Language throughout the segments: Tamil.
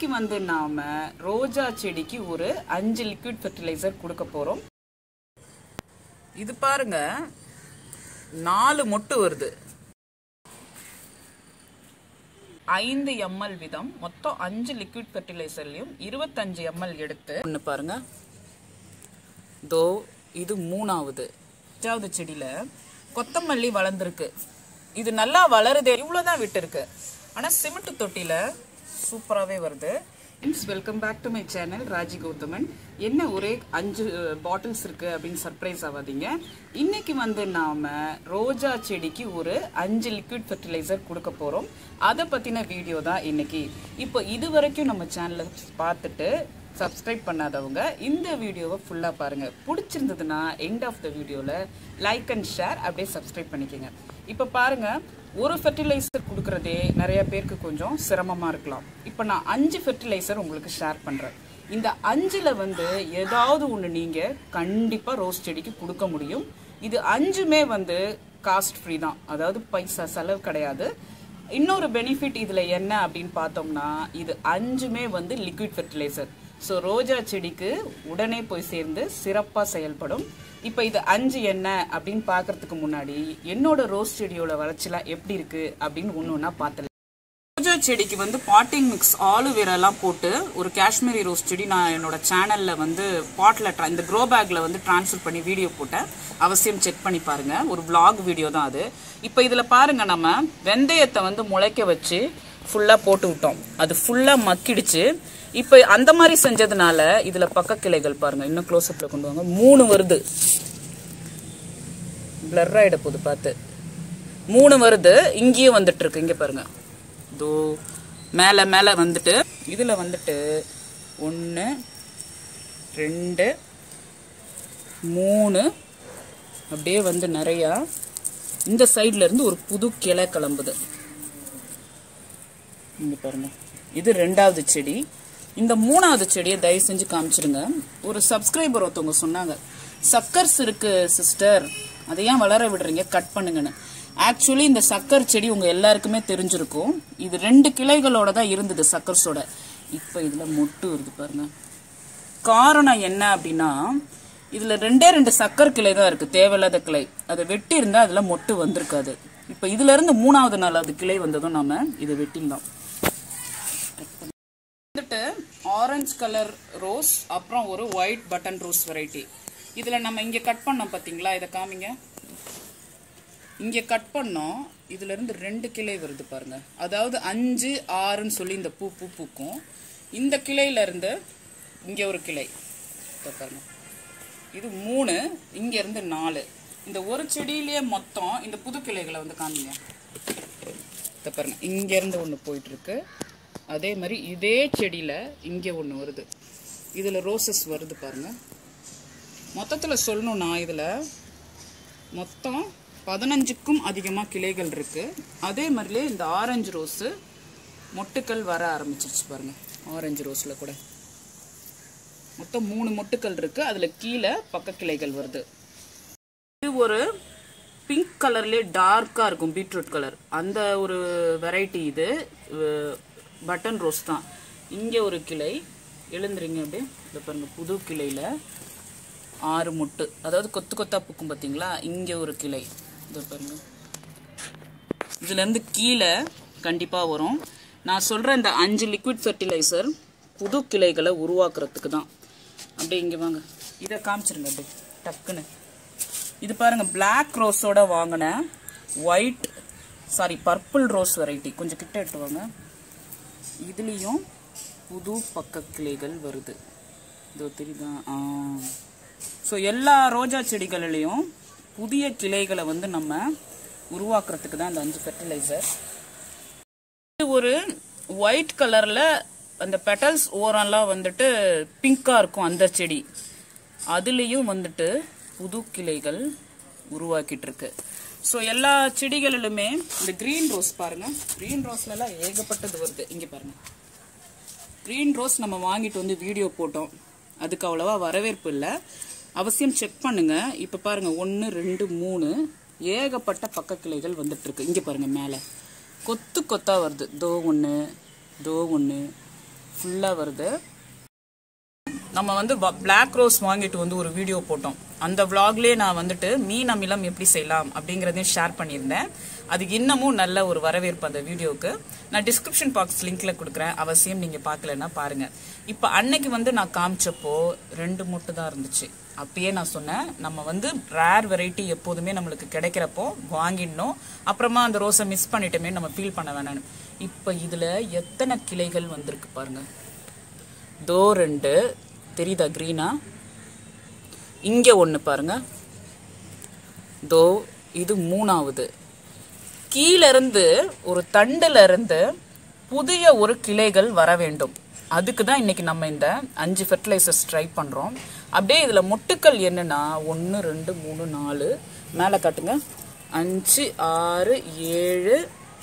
இன்னைக்கு வந்து நாம ரோஜா செடிக்கு ஒரு அஞ்சு லிக்விட் ஃபெர்டிலைசர் கொடுக்க போறோம் இது பாருங்க நாலு மொட்டு வருது ஐந்து எம்எல் வீதம் மொத்தம் அஞ்சு லிக்விட் ஃபெர்டிலைசர்லயும் இருபத்தஞ்சு எம்எல் எடுத்து ஒன்று பாருங்க தோ இது மூணாவது அஞ்சாவது செடியில கொத்தமல்லி வளர்ந்துருக்கு இது நல்லா வளருதே இவ்வளோதான் விட்டுருக்கு ஆனா சிமெண்ட் தொட்டியில சூப்பராகவே வருது welcome back to my channel Raji Gauthaman என்ன ஒரே அஞ்சு பாட்டில்ஸ் இருக்கு அப்படின்னு சர்ப்ரைஸ் ஆகாதீங்க இன்னைக்கு வந்து நாம ரோஜா செடிக்கு ஒரு அஞ்சு லிக்விட் ஃபெர்டிலைசர் கொடுக்க போறோம் அதை பத்தின வீடியோ தான் இன்னைக்கு இப்போ இது வரைக்கும் நம்ம சேனலை பார்த்துட்டு சப்ஸ்கிரைப் பண்ணாதவங்க இந்த வீடியோவை ஃபுல்லாக பாருங்க பிடிச்சிருந்ததுன்னா எண்ட் ஆஃப் த வீடியோவில் லைக் அண்ட் ஷேர் அப்படியே சப்ஸ்கிரைப் பண்ணிக்கோங்க இப்போ பாருங்க ஒரு ஃபெர்டிலைசர் கொடுக்குறதே நிறைய பேருக்கு கொஞ்சம் சிரமமாக இருக்கலாம் இப்போ நான் அஞ்சு ஃபெர்டிலைசர் உங்களுக்கு ஷேர் பண்ணுறேன் இந்த அஞ்சில் வந்து ஏதாவது ஒன்று நீங்கள் கண்டிப்பாக ரோஸ் செடிக்கு கொடுக்க முடியும் இது அஞ்சுமே வந்து காஸ்ட் ஃப்ரீ தான் அதாவது பைசா செலவு கிடையாது இன்னொரு பெனிஃபிட் இதில் என்ன அப்படின்னு பார்த்தோம்னா இது அஞ்சுமே வந்து லிக்விட் ஃபெர்டிலைசர் ஸோ ரோஜா செடிக்கு உடனே போய் சேர்ந்து சிறப்பாக செயல்படும் இப்போ இது அஞ்சு என்ன அப்படின்னு பார்க்கறதுக்கு முன்னாடி என்னோட ரோஸ் செடியோட வளர்ச்சிலாம் எப்படி இருக்கு அப்படின்னு ஒன்று ஒன்றா பார்த்துல ரோஜா செடிக்கு வந்து பாட்டிங் மிக்ஸ் ஆலுவேரெல்லாம் போட்டு ஒரு காஷ்மீரி ரோஸ் செடி நான் என்னோட சேனல்ல வந்து பாட்ல இந்த க்ரோ பேக்ல வந்து ட்ரான்ஸ்ஃபர் பண்ணி வீடியோ போட்டேன் அவசியம் செக் பண்ணி பாருங்க ஒரு vlog வீடியோ தான் அது இப்போ இதுல பாருங்க நம்ம வெந்தயத்தை வந்து முளைக்க வச்சு ஃபுல்லா போட்டு விட்டோம் அது ஃபுல்லா மக்கிடுச்சு இப்போ அந்த மாதிரி செஞ்சதுனால இதுல பக்க கிளைகள் பாருங்க இன்னும் க்ளோஸ்அப்ல கொண்டு வாங்க மூணு வருது பிளர் ஆயிட போகுது பார்த்து மூணு வருது இங்கேயும் வந்துட்டு இருக்கு இங்க பாருங்க தோ மேலே மேலே வந்துட்டு இதில் வந்துட்டு ஒன்று ரெண்டு மூணு அப்படியே வந்து நிறையா இந்த சைடுல இருந்து ஒரு புது கிளை கிளம்புது இங்க பாருங்க இது ரெண்டாவது செடி இந்த மூணாவது செடியை தயவு செஞ்சு காமிச்சிருங்க ஒரு சப்ஸ்கிரைபர் ஒருத்தவங்க சொன்னாங்க சக்கர்ஸ் இருக்கு சிஸ்டர் அதை ஏன் வளர விடுறீங்க கட் பண்ணுங்கன்னு ஆக்சுவலி இந்த சக்கர் செடி உங்க எல்லாருக்குமே தெரிஞ்சிருக்கும் இது ரெண்டு கிளைகளோட தான் இருந்தது சக்கர்ஸோட இப்போ இதுல மொட்டு வருது பாருங்க காரணம் என்ன அப்படின்னா இதுல ரெண்டே ரெண்டு சக்கர் கிளை தான் இருக்கு தேவையில்லாத கிளை அதை வெட்டி இருந்தா அதுல மொட்டு வந்திருக்காது இப்போ இதுல இருந்து மூணாவது நாலாவது கிளை வந்ததும் நாம இதை வெட்டிடலாம் வந்துட்டு ஆரஞ்சு கலர் ரோஸ் அப்புறம் ஒரு ஒயிட் பட்டன் ரோஸ் வெரைட்டி இதுல நம்ம இங்க கட் பண்ணோம் பாத்தீங்களா இதை காமிங்க இங்க கட் பண்ணோம் இதுல இருந்து ரெண்டு கிளை வருது பாருங்க அதாவது அஞ்சு ஆறுன்னு சொல்லி இந்த பூ பூ பூக்கும் இந்த கிளையில இருந்து இங்க ஒரு கிளை இதோ பாருங்க இது மூணு இங்க இருந்து நாலு இந்த ஒரு செடியிலேயே மொத்தம் இந்த புது கிளைகளை வந்து காமிங்க இதை பாருங்க இங்க இருந்து ஒன்று போயிட்டு இருக்கு அதே மாதிரி இதே செடியில இங்க ஒன்று வருது இதுல ரோசஸ் வருது பாருங்க மொத்தத்துல சொல்லணும்னா இதுல மொத்தம் பதினஞ்சுக்கும் அதிகமாக கிளைகள் இருக்கு அதே மாதிரிலே இந்த ஆரஞ்சு ரோஸு மொட்டுக்கள் வர ஆரம்பிச்சிருச்சு பாருங்க ஆரஞ்சு ரோஸ்ல கூட மொத்தம் மூணு மொட்டுக்கள் இருக்கு அதுல கீழே பக்க கிளைகள் வருது இது ஒரு பிங்க் கலர்லேயே டார்க்காக இருக்கும் பீட்ரூட் கலர் அந்த ஒரு வெரைட்டி இது பட்டன் ரோஸ் தான் இங்கே ஒரு கிளை எழுந்துறீங்க அப்படியே இதை பாருங்க புது கிளையில் ஆறு முட்டு அதாவது கொத்து கொத்தா பூக்கும் பார்த்தீங்களா இங்கே ஒரு கிளை இதை பாருங்க இதுலேருந்து கீழே கண்டிப்பாக வரும் நான் சொல்கிற இந்த அஞ்சு லிக்விட் ஃபெர்டிலைசர் புது கிளைகளை உருவாக்குறதுக்கு தான் அப்படியே இங்கே வாங்க இதை காமிச்சிருங்க அப்படியே டக்குன்னு இது பாருங்க பிளாக் ரோஸோட வாங்கின white sorry purple rose variety கொஞ்சம் கிட்ட எடுத்து வாங்க இதுலேயும் புது பக்க கிளைகள் வருது இதோ தெரியுதா ஆ ஸோ எல்லா ரோஜா செடிகளிலையும் புதிய கிளைகளை வந்து நம்ம உருவாக்குறதுக்கு தான் இந்த அஞ்சு ஃபெர்டிலைசர் இது ஒரு ஒயிட் கலரில் அந்த பெட்டல்ஸ் ஓரம்லாம் வந்துட்டு பிங்காக இருக்கும் அந்த செடி அதுலேயும் வந்துட்டு புது கிளைகள் உருவாக்கிட்டு இருக்கு ஸோ எல்லா செடிகளிலுமே இந்த க்ரீன் ரோஸ் பாருங்க க்ரீன் ரோஸ்லலாம் ஏகப்பட்டது வருது இங்கே பாருங்க க்ரீன் ரோஸ் நம்ம வாங்கிட்டு வந்து வீடியோ போட்டோம் அதுக்கு அவ்வளவா வரவேற்பு இல்லை அவசியம் செக் பண்ணுங்க இப்போ பாருங்க ஒன்று ரெண்டு மூணு ஏகப்பட்ட பக்க கிளைகள் வந்துட்டு இருக்கு இங்கே பாருங்க மேலே கொத்து கொத்தா வருது தோ ஒன்று தோ ஒன்று ஃபுல்லாக வருது நம்ம வந்து பிளாக் ரோஸ் வாங்கிட்டு வந்து ஒரு வீடியோ போட்டோம் அந்த vlogலயே நான் வந்துட்டு மீன் அமிலம் எப்படி செய்யலாம் அப்படிங்கறதையும் ஷேர் பண்ணியிருந்தேன் அதுக்கு இன்னமும் நல்ல ஒரு வரவேற்பு அந்த வீடியோவுக்கு நான் டிஸ்கிரிப்ஷன் பாக்ஸ் லிங்க்ல கொடுக்குறேன் அவசியம் நீங்க பார்க்கலன்னா பாருங்க இப்போ அன்னைக்கு வந்து நான் காமிச்சப்போ ரெண்டு முட்டை தான் இருந்துச்சு அப்பயே நான் சொன்னேன் நம்ம வந்து ரேர் வெரைட்டி எப்போதுமே நம்மளுக்கு கிடைக்கிறப்போ வாங்கிடணும் அப்புறமா அந்த ரோஸை மிஸ் பண்ணிட்டோமே நம்ம ஃபீல் பண்ண வேணாம்னு இப்போ இதுல எத்தனை கிளைகள் வந்திருக்கு பாருங்க தோ ரெண்டு தெரியுதா க்ரீனா இங்கே ஒன்று பாருங்க தோ இது மூணாவது கீழ இருந்து ஒரு தண்டுல இருந்து புதிய ஒரு கிளைகள் வர வேண்டும் அதுக்கு தான் இன்னைக்கு நம்ம இந்த அஞ்சு ஃபெர்டிலைசர்ஸ் ட்ரை பண்ணுறோம் அப்படியே இதில் மொட்டுக்கள் என்னன்னா ஒன்று ரெண்டு மூணு நாலு மேலே காட்டுங்க அஞ்சு ஆறு ஏழு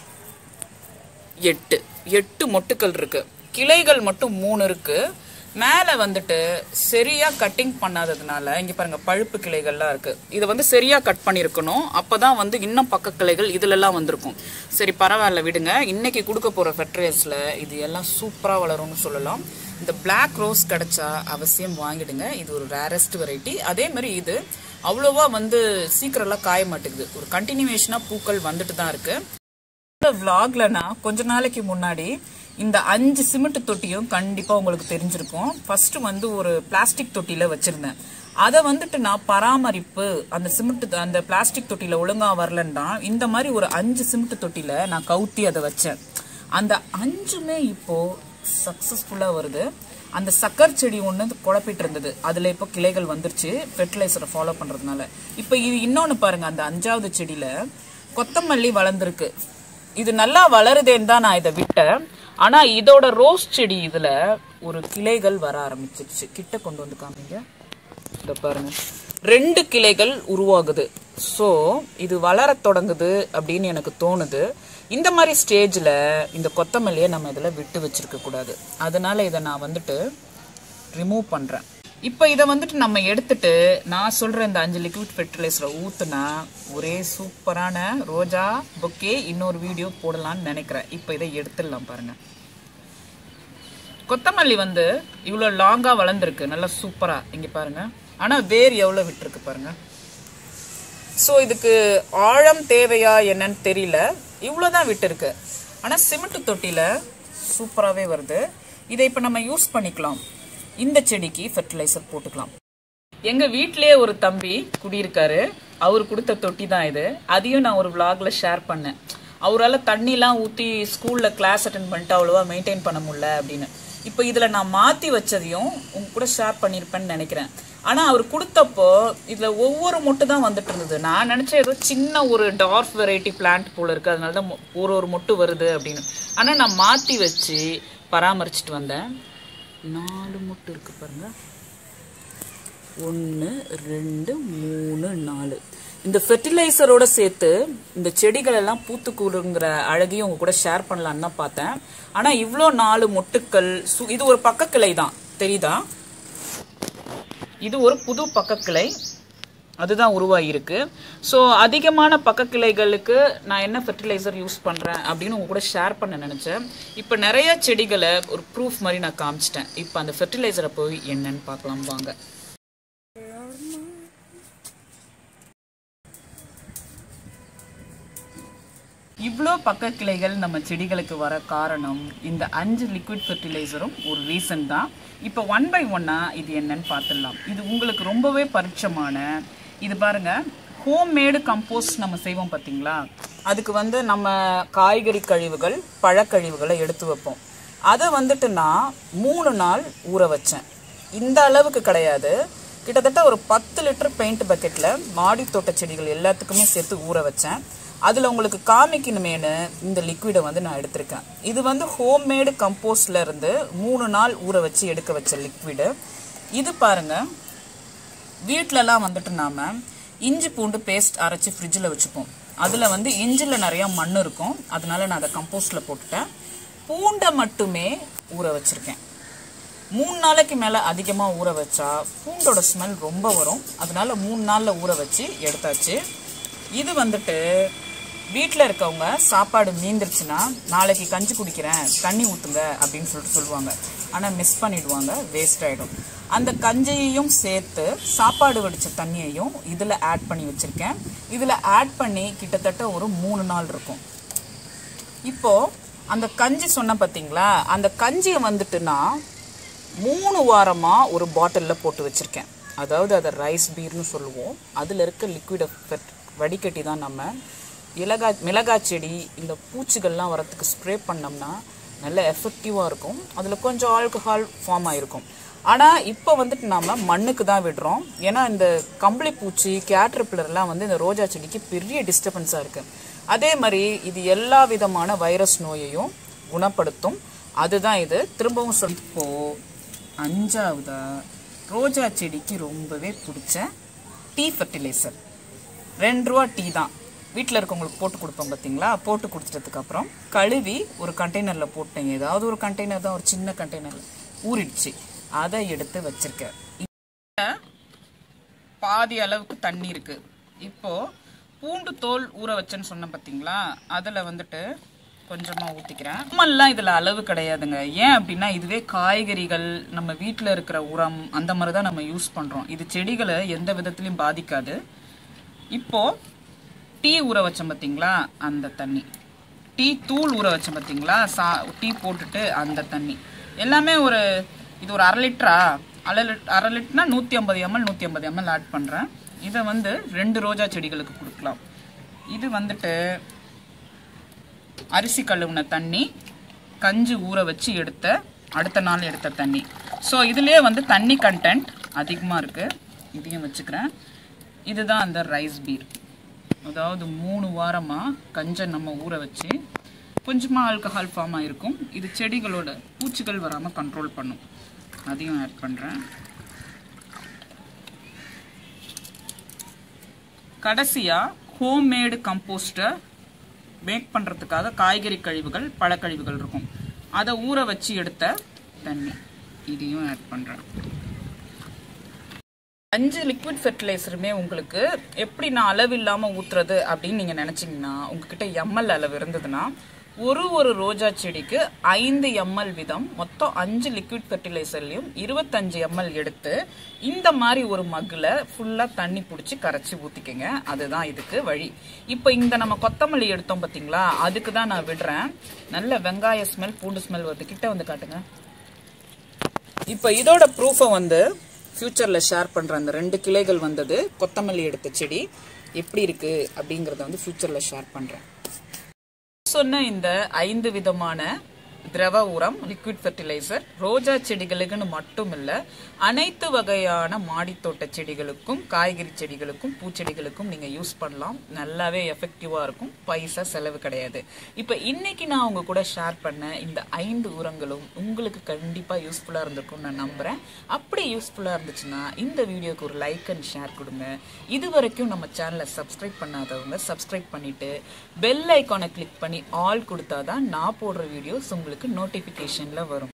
எட்டு எட்டு மொட்டுக்கள் இருக்கு கிளைகள் மட்டும் மூணு இருக்கு மேலே வந்துட்டு சரியா கட்டிங் பண்ணாததுனால இங்க பாருங்க பழுப்பு கிளைகள்லாம் இருக்கு இதை வந்து சரியா கட் பண்ணியிருக்கணும் அப்பதான் வந்து இன்னும் பக்க கிளைகள் இதுல எல்லாம் வந்திருக்கும் சரி பரவாயில்ல விடுங்க இன்னைக்கு கொடுக்க போற ஃபெர்டிலைசர்ஸ்ல இது எல்லாம் சூப்பரா வளரும்னு சொல்லலாம் இந்த பிளாக் ரோஸ் கிடைச்சா அவசியம் வாங்கிடுங்க இது ஒரு ரேரஸ்ட் வெரைட்டி அதே மாதிரி இது அவ்வளோவா வந்து சீக்கிரம்லாம் காய மாட்டேங்குது ஒரு கண்டினியூவேஷனா பூக்கள் வந்துட்டு தான் இருக்கு இந்த vlogல நான் கொஞ்ச நாளைக்கு முன்னாடி இந்த அஞ்சு சிமெண்ட் தொட்டியும் கண்டிப்பா உங்களுக்கு தெரிஞ்சிருக்கும் ஃபர்ஸ்ட் வந்து ஒரு பிளாஸ்டிக் தொட்டியில வச்சிருந்தேன் அதை வந்துட்டு நான் பராமரிப்பு அந்த சிமெண்ட் அந்த பிளாஸ்டிக் தொட்டியில ஒழுங்கா வரலன்னா இந்த மாதிரி ஒரு அஞ்சு சிமெண்ட் தொட்டியில நான் கவுத்தி அதை வச்சேன் அந்த அஞ்சுமே இப்போ சக்சஸ்ஃபுல்லா வருது அந்த சக்கர் செடி ஒன்று குழப்பிட்டு இருந்தது அதுல இப்போ கிளைகள் வந்துருச்சு ஃபெர்டிலைசரை ஃபாலோ பண்றதுனால இப்போ இது இன்னொன்னு பாருங்க அந்த அஞ்சாவது செடியில கொத்தமல்லி வளர்ந்துருக்கு இது நல்லா வளருதேன்னு தான் நான் இதை விட்டேன் ஆனா இதோட ரோஸ் செடி இதுல ஒரு கிளைகள் வர ஆரம்பிச்சிருச்சு கிட்ட கொண்டு வந்து காமிங்க இத பாருங்க ரெண்டு கிளைகள் உருவாகுது சோ இது வளர தொடங்குது அப்படின்னு எனக்கு தோணுது இந்த மாதிரி ஸ்டேஜ்ல இந்த கொத்தமல்லியை நம்ம இதுல விட்டு வச்சிருக்க கூடாது அதனால இதை நான் வந்துட்டு ரிமூவ் பண்றேன் இப்போ இதை வந்துட்டு நம்ம எடுத்துட்டு நான் சொல்ற இந்த அஞ்சு லிக்விட் ஃபெர்டிலைசரை ஊத்துனா ஒரே சூப்பரான ரோஜா பொக்கே இன்னொரு வீடியோ போடலாம்னு நினைக்கிறேன் இப்போ இதை எடுத்துடலாம் பாருங்க கொத்தமல்லி வந்து இவ்வளோ லாங்கா வளர்ந்துருக்கு நல்லா சூப்பரா இங்க பாருங்க ஆனா வேர் எவ்வளோ விட்டுருக்கு பாருங்க ஸோ இதுக்கு ஆழம் தேவையா என்னன்னு தெரியல இவ்வளோதான் விட்டுருக்கு ஆனால் சிமெண்ட் தொட்டியில் சூப்பராகவே வருது இதை இப்போ நம்ம யூஸ் பண்ணிக்கலாம் இந்த செடிக்கு ஃபெர்டிலைசர் போட்டுக்கலாம் எங்க வீட்டிலேயே ஒரு தம்பி குடியிருக்காரு அவர் கொடுத்த தொட்டி தான் இது அதையும் நான் ஒரு vlogல ஷேர் பண்ணேன் அவரால் தண்ணிலாம் ஊற்றி ஸ்கூலில் கிளாஸ் அட்டன் பண்ணிட்டு அவ்வளோவா மெயின்டைன் பண்ண முடியல அப்படின்னு இப்போ இதில் நான் மாற்றி வச்சதையும் உங்க கூட ஷேர் பண்ணியிருப்பேன்னு நினைக்கிறேன் ஆனால் அவர் கொடுத்தப்போ இதில் ஒவ்வொரு மொட்டு தான் வந்துட்டு இருந்தது நான் நினச்சேன் ஏதோ சின்ன ஒரு டார்ஃப் வெரைட்டி பிளான்ட் போல இருக்கு அதனால தான் மொ- ஒரு ஒரு மொட்டு வருது அப்படின்னு ஆனால் நான் மாற்றி வச்சு பராமரிச்சுட்டு வந்தேன் நாலு மொட்டு இருக்கு பாருங்க ஒன்று ரெண்டு மூணு நாலு இந்த ஃபெர்டிலைசரோட சேர்த்து இந்த செடிகள் எல்லாம் பூத்து கூடுங்கிற அழகையும் உங்க கூட ஷேர் பண்ணலான்னு தான் பார்த்தேன் ஆனா இவ்வளோ நாலு மொட்டுக்கள் சு- இது ஒரு பக்கக்கிளை தான் தெரியுதா இது ஒரு புது பக்கக்கிளை அதுதான் உருவாகியிருக்கு ஸோ அதிகமான பக்கக்கிளைகளுக்கு நான் என்ன ஃபெர்டிலைசர் யூஸ் பண்ணுறேன் அப்படின்னு உங்க கூட ஷேர் பண்ண நினச்சேன் இப்போ நிறைய செடிகளை ஒரு ப்ரூஃப் மாதிரி நான் காமிச்சிட்டேன் இப்போ அந்த ஃபெர்டிலைசரை போய் என்னன்னு பார்க்கலாம் வாங்க இவ்வளோ பக்க கிளைகள் நம்ம செடிகளுக்கு வர காரணம் இந்த அஞ்சு லிக்விட் ஃபெர்டிலைசரும் ஒரு ரீசன் தான் இப்போ ஒன் பை ஒன்னா இது என்னன்னு பார்த்துடலாம் இது உங்களுக்கு ரொம்பவே பரிச்சயமான இது பாருங்க ஹோம் மேடு கம்போஸ்ட் நம்ம செய்வோம் பார்த்தீங்களா அதுக்கு வந்து நம்ம காய்கறி கழிவுகள் பழக்கழிவுகளை எடுத்து வைப்போம் அதை வந்துட்டு நான் மூணு நாள் ஊற வச்சேன் இந்த அளவுக்கு கிடையாது கிட்டத்தட்ட ஒரு பத்து லிட்டர் பெயிண்ட் பக்கெட்டில் மாடி தோட்ட செடிகள் எல்லாத்துக்குமே சேர்த்து ஊற வச்சேன் அதில் உங்களுக்கு காமிக்கணுமேனு இந்த லிக்விடை வந்து நான் எடுத்திருக்கேன் இது வந்து ஹோம்மேடு கம்போஸ்ட்ல இருந்து மூணு நாள் ஊற வச்சு எடுக்க வச்ச லிக்விடு இது பாருங்க வீட்டிலலாம் வந்துட்டு நாம இஞ்சி பூண்டு பேஸ்ட் அரைச்சி ஃப்ரிட்ஜில் வச்சுப்போம் அதில் வந்து இஞ்சில் நிறையா மண் இருக்கும் அதனால நான் அதை கம்போஸ்டில் போட்டுட்டேன் பூண்டை மட்டுமே ஊற வச்சிருக்கேன் மூணு நாளைக்கு மேலே அதிகமாக ஊற வச்சா பூண்டோட ஸ்மெல் ரொம்ப வரும் அதனால மூணு நாளில் ஊற வச்சு எடுத்தாச்சு இது வந்துட்டு வீட்டில் இருக்கவங்க சாப்பாடு மீந்துருச்சுன்னா நாளைக்கு கஞ்சி குடிக்கிறேன் தண்ணி ஊற்றுங்க அப்படின்னு சொல்லிட்டு சொல்லுவாங்க ஆனால் மிஸ் பண்ணிடுவாங்க வேஸ்ட் ஆகிடும் அந்த கஞ்சியையும் சேர்த்து சாப்பாடு வடித்த தண்ணியையும் இதில் ஆட் பண்ணி வச்சுருக்கேன் இதில் ஆட் பண்ணி கிட்டத்தட்ட ஒரு மூணு நாள் இருக்கும் இப்போ அந்த கஞ்சி சொன்ன பார்த்தீங்களா அந்த கஞ்சியை வந்துட்டுனா மூணு வாரமாக ஒரு பாட்டிலில் போட்டு வச்சுருக்கேன் அதாவது அதை ரைஸ் பீர்னு சொல்லுவோம் அதில் இருக்க லிக்விட் எஃபெக்ட் வடிகட்டி தான் நம்ம மிளகா மிளகாய் செடி இந்த பூச்சிகள்லாம் வரத்துக்கு ஸ்ப்ரே பண்ணோம்னா நல்ல எஃபெக்டிவாக இருக்கும் அதில் கொஞ்சம் ஆல்கஹால் ஃபார்ம் ஆகிருக்கும் ஆனால் இப்போ வந்துட்டு நாம் மண்ணுக்கு தான் விடுறோம் ஏன்னா இந்த கம்பளி பூச்சி கேட்ரப்பிளர்லாம் வந்து இந்த ரோஜா செடிக்கு பெரிய டிஸ்டர்பன்ஸாக இருக்குது அதே மாதிரி இது எல்லா விதமான வைரஸ் நோயையும் குணப்படுத்தும் அதுதான் இது திரும்பவும் சொல் இப்போ அஞ்சாவதா ரோஜா செடிக்கு ரொம்பவே பிடிச்ச டீ ஃபர்டிலைசர் ரெண்டு ரூபா டீ தான் வீட்டில் இருக்கவங்களுக்கு போட்டு கொடுப்போம் பார்த்தீங்களா போட்டு கொடுத்துட்டதுக்கு அப்புறம் கழுவி ஒரு கண்டெய்னரில் போட்டேங்க ஏதாவது ஒரு கண்டெய்னர் தான் ஒரு சின்ன கண்டெய்னரில் ஊறிடுச்சு அதை எடுத்து வச்சிருக்கேன் பாதி அளவுக்கு தண்ணி இருக்கு இப்போ பூண்டு தோல் ஊற வச்சேன்னு சொன்னேன் பார்த்தீங்களா அதில் வந்துட்டு கொஞ்சமாக ஊற்றிக்கிறேன் உரமெல்லாம் இதில் அளவு கிடையாதுங்க ஏன் அப்படின்னா இதுவே காய்கறிகள் நம்ம வீட்டில் இருக்கிற உரம் அந்த மாதிரி தான் நம்ம யூஸ் பண்ணுறோம் இது செடிகளை எந்த விதத்துலையும் பாதிக்காது இப்போ டீ ஊற வச்சோம் பார்த்தீங்களா அந்த தண்ணி டீ தூள் ஊற வச்சோம் பார்த்தீங்களா சா டீ போட்டுட்டு அந்த தண்ணி எல்லாமே ஒரு இது ஒரு அரை லிட்டரா அரை லிட் அரை லிட்டர்னா நூற்றி ஐம்பது எம்எல் நூற்றி ஐம்பது எம்எல் ஆட் பண்ணுறேன் இதை வந்து ரெண்டு ரோஜா செடிகளுக்கு கொடுக்கலாம் இது வந்துட்டு அரிசி கழுவுன தண்ணி கஞ்சி ஊற வச்சு எடுத்த அடுத்த நாள் எடுத்த தண்ணி ஸோ இதுலேயே வந்து தண்ணி கண்டென்ட் அதிகமாக இருக்குது இதையும் வச்சுக்கிறேன் இதுதான் அந்த ரைஸ் பீர் அதாவது மூணு வாரமாக கஞ்சை நம்ம ஊற வச்சு கொஞ்சமாக ஆல்கஹால் ஃபார்ம் ஆகிருக்கும் இது செடிகளோட பூச்சிகள் வராமல் கண்ட்ரோல் பண்ணும் அதையும் ஆட் பண்ணுறேன் கடைசியாக ஹோம்மேடு கம்போஸ்டை மேக் பண்ணுறதுக்காக காய்கறி கழிவுகள் பழக்கழிவுகள் இருக்கும் அதை ஊற வச்சு எடுத்த தண்ணி இதையும் ஆட் பண்ணுறேன் அஞ்சு லிக்விட் ஃபெர்டிலைசருமே உங்களுக்கு எப்படி நான் அளவு இல்லாமல் ஊற்றுறது அப்படின்னு நீங்கள் நினச்சிங்கன்னா உங்ககிட்ட எம்எல் அளவு இருந்ததுன்னா ஒரு ஒரு ரோஜா செடிக்கு ஐந்து எம்எல் வீதம் மொத்தம் அஞ்சு லிக்விட் ஃபெர்டிலைசர்லையும் இருபத்தஞ்சு எம்எல் எடுத்து இந்த மாதிரி ஒரு மக்கில் ஃபுல்லாக தண்ணி பிடிச்சி கரைச்சி ஊற்றிக்கங்க அதுதான் இதுக்கு வழி இப்போ இந்த நம்ம கொத்தமல்லி எடுத்தோம் பார்த்தீங்களா அதுக்கு தான் நான் விடுறேன் நல்ல வெங்காய ஸ்மெல் பூண்டு ஸ்மெல் வருது கிட்ட வந்து காட்டுங்க இப்போ இதோட ப்ரூஃபை வந்து ஃப்யூச்சரில் ஷேர் பண்ணுற அந்த ரெண்டு கிளைகள் வந்தது கொத்தமல்லி எடுத்த செடி எப்படி இருக்கு அப்படிங்கிறத வந்து ஃப்யூச்சரில் ஷேர் பண்ணுறேன் சொன்ன இந்த ஐந்து விதமான திரவ உரம் லிக்விட் ஃபெர்டிலைசர் ரோஜா செடிகளுக்குன்னு மட்டும் இல்ல அனைத்து வகையான மாடித்தோட்ட செடிகளுக்கும் காய்கறி செடிகளுக்கும் பூச்செடிகளுக்கும் நீங்க யூஸ் பண்ணலாம் நல்லாவே எஃபெக்டிவா இருக்கும் பைசா செலவு கிடையாது இப்ப இன்னைக்கு நான் உங்க கூட ஷேர் பண்ண இந்த ஐந்து உரங்களும் உங்களுக்கு கண்டிப்பா யூஸ்ஃபுல்லா இருந்திருக்கும் நான் நம்புறேன் அப்படி யூஸ்ஃபுல்லா இருந்துச்சுன்னா இந்த வீடியோக்கு ஒரு லைக் அண்ட் ஷேர் கொடுங்க இது வரைக்கும் நம்ம சேனலை சப்ஸ்கிரைப் பண்ணாதவங்க சப்ஸ்கிரைப் பண்ணிட்டு பெல் ஐக்கானை கிளிக் பண்ணி ஆல் கொடுத்தாதான் நான் போடுற வீடியோஸ் உங்களுக்கு நோட்டிஃபிகேஷன்ல வரும்